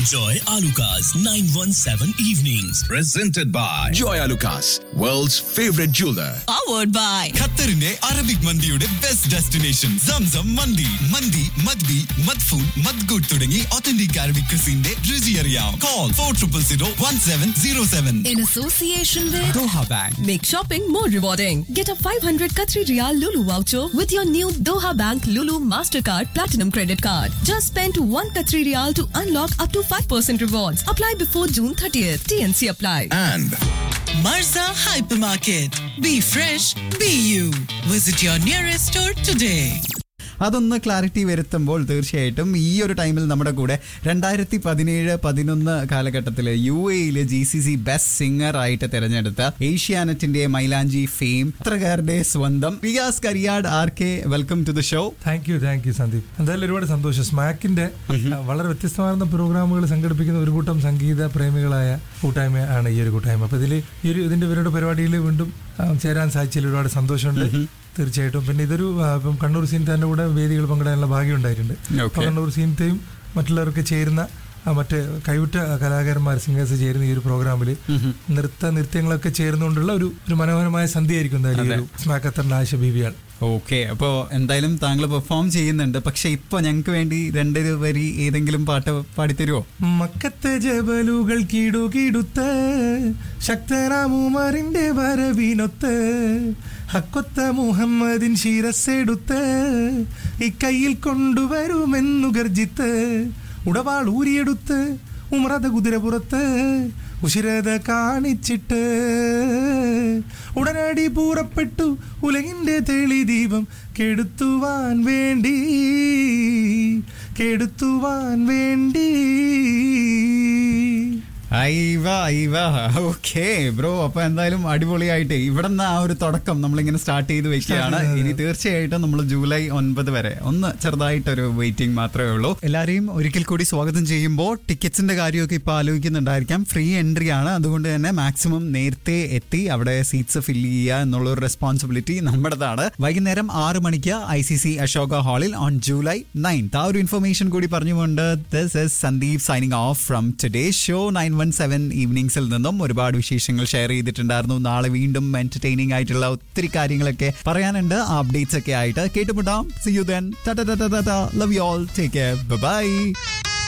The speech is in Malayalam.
Enjoy Alucard's 917 evenings. Presented by Joy Lucas, world's favorite jeweler. powered by ഖത്തറിന്റെ അറബിക് മന്തിയുടെ ബെസ്റ്റ് ഡെസ്റ്റിനേഷൻ സംസം മന്തി മന്തി മദ്ബി മദ്ഫൂൺ മദ്ഗുഡ് തുടങ്ങി ഒത്തന്റിക് അറബിക് ക്രിസിന്റെ രുചി അറിയാം call four triple zero one seven zero seven in association with Doha bank Make shopping more rewarding. Get a 500 Qatari Riyal Lulu voucher with your new Doha Bank Lulu Mastercard Platinum Credit Card. Just spend 1 Qatari Riyal to unlock up to 5% rewards. Apply before June 30th. TNC apply. And Marza Hypermarket. Be fresh, be you. Visit your nearest store today. അതൊന്ന് ക്ലാരിറ്റി വരുത്തുമ്പോൾ തീർച്ചയായിട്ടും ഈ ഒരു ടൈമിൽ നമ്മുടെ കൂടെ രണ്ടായിരത്തി പതിനേഴ് പതിനൊന്ന് കാലഘട്ടത്തിൽ യു എയിലെ G C C best singer ആയിട്ട് തിരഞ്ഞെടുത്ത ഏഷ്യാനെറ്റിന്റെ മൈലാഞ്ചി ഫെയിം പത്രക്കാരുടെ സ്വന്തം Riyas Kariyad R K welcome to the show thank you thank you Sandeep എന്തായാലും ഒരുപാട് സന്തോഷം സ്മാക്കിന്റെ വളരെ വ്യത്യസ്തമാർന്ന പ്രോഗ്രാമുകൾ സംഘടിപ്പിക്കുന്ന ഒരു കൂട്ടം സംഗീത പ്രേമികളായ കൂട്ടായ്മ ആണ് ഈ ഒരു കൂട്ടായ്മ അപ്പൊ ഇതിൽ ഈ ഒരു ഇതിന്റെ ഇവരുടെ പരിപാടിയിൽ വീണ്ടും ആ, ചേരാൻ സാധിച്ചതിൽ ഒരുപാട് സന്തോഷമുണ്ട് തീർച്ചയായിട്ടും പിന്നെ ഇതൊരു ആ, ഇപ്പം കണ്ണൂർ സീനത്തെ കൂടെ വേദികൾ പങ്കിടാനുള്ള ഭാഗ്യം ഉണ്ടായിട്ടുണ്ട് Okay. അപ്പൊ കണ്ണൂർ സീനത്തെയും മറ്റുള്ളവർക്ക് ചേരുന്ന ആ, മറ്റ് കൈവിട്ട കലാകാരന്മാർ സിംഗേഴ്സ് ചേരുന്ന ഈ ഒരു പ്രോഗ്രാമിൽ നൃത്ത നൃത്യങ്ങളൊക്കെ ചേർന്നുകൊണ്ടുള്ള ഒരു ഒരു മനോഹരമായ സന്ധ്യയായിരിക്കും എന്തായാലും ഈ ഒരു സ്മാക്ക് അത്തറിന്റെ ആശ ബീവിയാൾ ഓക്കെ അപ്പോൾ എന്തായാലും താങ്കൾ പെർഫോം ചെയ്യുന്നുണ്ട് പക്ഷെ ഇപ്പൊ ഞങ്ങൾക്ക് വേണ്ടി രണ്ട് വരി ഏതെങ്കിലും പാട്ട് പാടിത്തരുമോ മക്കത്തെ ജബലുകൾ കിടുകിടുത്ത് ശക്തനാമുമറിന്റെ വരവിനൊത്ത് ഹക്കൊത്ത മുഹമ്മദിൻ ശിരസ്സെടുത്ത് ഇക്കൈയിൽ കൊണ്ടുവരുമെന്നു ഗർജിത്ത് ഉടവാൾ ഊരിയെടുത്ത് ഉമ്രത കുതിരപുറത്ത് ഉശിരത കാണിച്ചിട്ട് ഉടനടി പൂറപ്പെട്ടു ഉലകിന്റെ തെളിദീപം കെടുത്തുവാൻ വേണ്ടി കെടുത്തുവാൻ വേണ്ടി അയ്വ അയ്വ ഓക്കെ ബ്രോ അപ്പൊ എന്തായാലും അടിപൊളിയായിട്ട് ഇവിടെ നിന്ന് ആ ഒരു തുടക്കം നമ്മളിങ്ങനെ സ്റ്റാർട്ട് ചെയ്ത് വെക്കുകയാണ് ഇനി തീർച്ചയായിട്ടും നമ്മൾ ജൂലൈ ഒൻപത് വരെ ഒന്ന് ചെറുതായിട്ടൊരു വെയിറ്റിംഗ് മാത്രമേ ഉള്ളൂ എല്ലാവരെയും ഒരിക്കൽ കൂടി സ്വാഗതം ചെയ്യുമ്പോൾ ടിക്കറ്റ്സിന്റെ കാര്യമൊക്കെ ഇപ്പൊ ആലോചിക്കുന്നുണ്ടായിരിക്കാം ഫ്രീ എൻട്രി ആണ് അതുകൊണ്ട് തന്നെ മാക്സിമം നേരത്തെ എത്തി അവിടെ സീറ്റ്സ് ഫില്ല് ചെയ്യുക എന്നുള്ള ഒരു റെസ്പോൺസിബിലിറ്റി നമ്മുടേതാണ് വൈകുന്നേരം ആറ് മണിക്ക് ഐ സി സി അശോക ഹാളിൽ ഓൺ ജൂലൈ നയൻത്ത് ആ ഒരു ഇൻഫർമേഷൻ കൂടി പറഞ്ഞുകൊണ്ട് this is Sandeep signing off from today show nine one seven ഈവനിങ്സിൽ നിന്നും ഒരുപാട് വിശേഷങ്ങൾ ഷെയർ ചെയ്തിട്ടുണ്ടായിരുന്നു നാളെ വീണ്ടും എന്റർടൈനിങ് ആയിട്ടുള്ള ഒത്തിരി കാര്യങ്ങളൊക്കെ പറയാനുണ്ട് അപ്ഡേറ്റ്സ് ഒക്കെ ആയിട്ട് കേട്ടുമുട്ടാം see you then love you all take care by